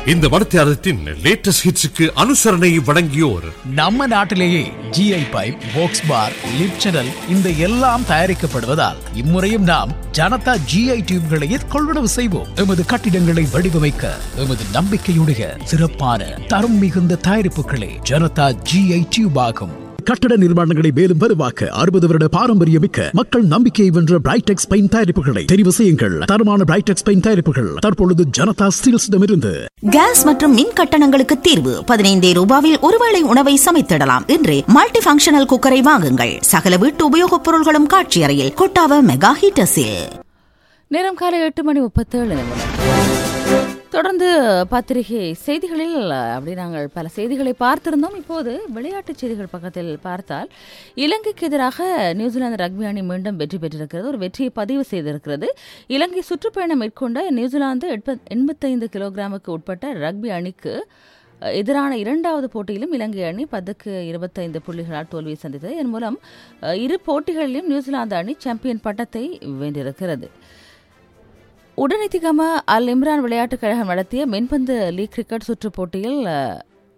இந்த வடத்தியாரத்தின் லேட்டஸ்ட் ஹிட்ஸுக்கு அனுசரணை வழங்கியோர் நம்ம நாட்டிலேயே GI pipe box bar lip channel இந்த எல்லாம் தயாரிக்கப்படுவதால் இம்முறையும் நாம் ஜனதா ஜிஐ டியூப்களையே கொள்வனவு செய்வோம் எமது கட்டிடங்களை வடிவமைக்க எமது நம்பிக்கையுடைய சிறப்பான தரம் மிகுந்த தயாரிப்புகளே ஜனதா ஜிஐ டியூப் ஆகும் கட்டட நிர்மாணங்களை மேலும் வலுவாக்க அறுபது வருட பாரம்பரியமிக்க மக்கள் நம்பிக்கையை வென்ற பிரைடெக்ஸ் பெயின் தயாரிப்புகளை தெரிவு செய்யுங்கள் தரமான பிரைடெக்ஸ் பெயின் தயாரிப்புகள் தற்பொழுது ஜனதா ஸ்டீல்ஸிடமிருந்து கேஸ் மற்றும் மின் கட்டணங்களுக்கு தீர்வு பதினைந்தே ரூபாவில் ஒருவேளை உணவை சமைத்திடலாம் இன்றே மல்டி ஃபங்க்ஷனல் குக்கரை வாங்குங்கள் சகல வீட்டு உபயோகப் பொருள்களும் காட்சி அறையில் கொட்டாவ மெகா ஹீட்டர்ஸில் நேரம் காலை எட்டு மணி முப்பத்தேழு நிமிடம் தொடர்ந்து பத்திரிகை செய்திகளில் அப்படி நாங்கள் பல செய்திகளை பார்த்திருந்தோம் இப்போது விளையாட்டுச் செய்திகள் பக்கத்தில் பார்த்தால் இலங்கைக்கு எதிராக நியூசிலாந்து ரக்பி அணி மீண்டும் வெற்றி பெற்றிருக்கிறது ஒரு வெற்றியை பதிவு செய்திருக்கிறது இலங்கை சுற்றுப்பயணம் மேற்கொண்ட நியூசிலாந்து எட்ப- எண்பத்தைந்து கிலோகிராமுக்கு உட்பட்ட ரக்பி அணிக்கு எதிரான இரண்டாவது போட்டியிலும் இலங்கை அணி பத்துக்கு இருபத்தைந்து புள்ளிகளால் தோல்வியை சந்தித்தது இதன் மூலம் அஹ், இரு போட்டிகளிலும் நியூசிலாந்து அணி சாம்பியன் பட்டத்தை வென்றிருக்கிறது உடனடித்திகம அல் இம்ரான் விளையாட்டுக் கழகம் நடத்திய மென்பந்து லீக் கிரிக்கெட் சுற்றுப் போட்டியில் அஹ்,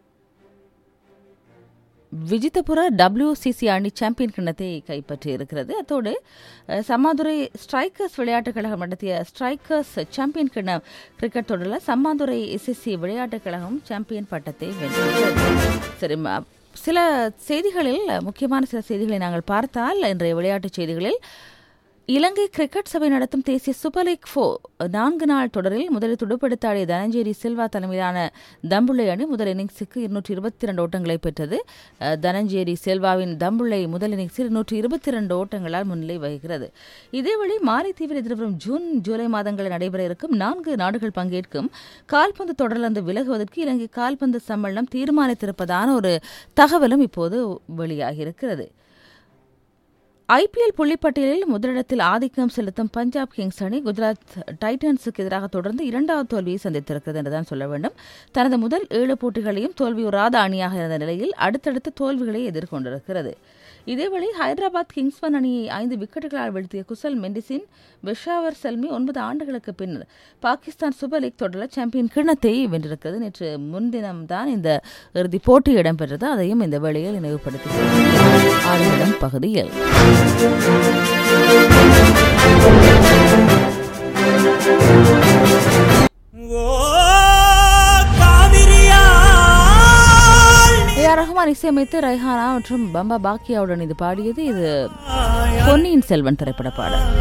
விஜித்தபுர டபிள்யூசிசி அணி சாம்பியன் கிண்ணத்தை கைப்பற்றியிருக்கிறது அத்தோடு அஹ், சம்மாதுரை ஸ்ட்ரைக்கர்ஸ் விளையாட்டுக் கழகம் நடத்திய ஸ்ட்ரைக்கர்ஸ் சாம்பியன் கிண்ண கிரிக்கெட் தொடரில் சம்மாதுரை எஸ்எஸ்சி விளையாட்டுக் கழகம் சாம்பியன் பட்டத்தை வென்றது சரி ம- சில செய்திகளில் முக்கியமான சில செய்திகளை நாங்கள் பார்த்தால் இன்றைய விளையாட்டுச் செய்திகளில் இலங்கை கிரிக்கெட் சபை நடத்தும் தேசிய சூப்பர் லீக் ஃபோ நான்கு நாள் தொடரில் முதலில் துடுப்படுத்தாடிய தனஞ்சேரி சில்வா தலைமையிலான தம்புள்ளை அணி முதல் இன்னிங்ஸுக்கு இருநூற்றி இருபத்தி இரண்டு ஓட்டங்களை பெற்றது அஹ், தனஞ்சேரி செல்வாவின் தம்புள்ளை முதல் இன்னிங்ஸில் இருநூற்றி இருபத்தி இரண்டு ஓட்டங்களால் முன்னிலை வகிக்கிறது இதேவழி மாலைத்தீவில் எதிர்வரும் ஜூன் ஜூலை மாதங்களில் நடைபெற இருக்கும் நான்கு நாடுகள் பங்கேற்கும் கால்பந்து தொடரிலிருந்து விலகுவதற்கு இலங்கை கால்பந்து சம்மேளனம் தீர்மானித்திருப்பதான ஒரு தகவலும் இப்போது வெளியாகியிருக்கிறது ஐபிஎல் புள்ளிப்பட்டியலில் முதலிடத்தில் ஆதிக்கம் செலுத்தும் பஞ்சாப் கிங்ஸ் அணி குஜராத் டைட்டன்ஸுக்கு எதிராக தொடர்ந்து இரண்டாவது தோல்வியை சந்தித்திருக்கிறது என்றுதான் சொல்ல வேண்டும் தனது முதல் ஏழு போட்டிகளையும் தோல்வியுறாத அணியாக இருந்த நிலையில் அடுத்தடுத்த தோல்விகளை எதிர்கொண்டிருக்கிறது இதேவேளை ஹைதராபாத் கிங்ஸ்மன் அணியை ஐந்து விக்கெட்டுகளால் வீழ்த்திய குசல் மெண்டிசின் பெஷாவர் செல்மி ஒன்பது ஆண்டுகளுக்கு பின்னர் பாகிஸ்தான் சூப்பர் லீக் தொடரில் சாம்பியன் கிண்ணத்தை வென்றிருக்கிறது நேற்று முன்தினம் தான் இந்த இறுதிப் போட்டி இடம்பெற்றது அதையும் இந்த வேளையில் நினைவுபடுத்தி ஆடுகளம் பகுதியில் ஏ ஆர் ரஹ்மான் இசையமைத்து ரைஹானா மற்றும் பம்பா பாக்கியாவுடன் இது பாடியது இது பொன்னியின் செல்வன் திரைப்பட பாடல்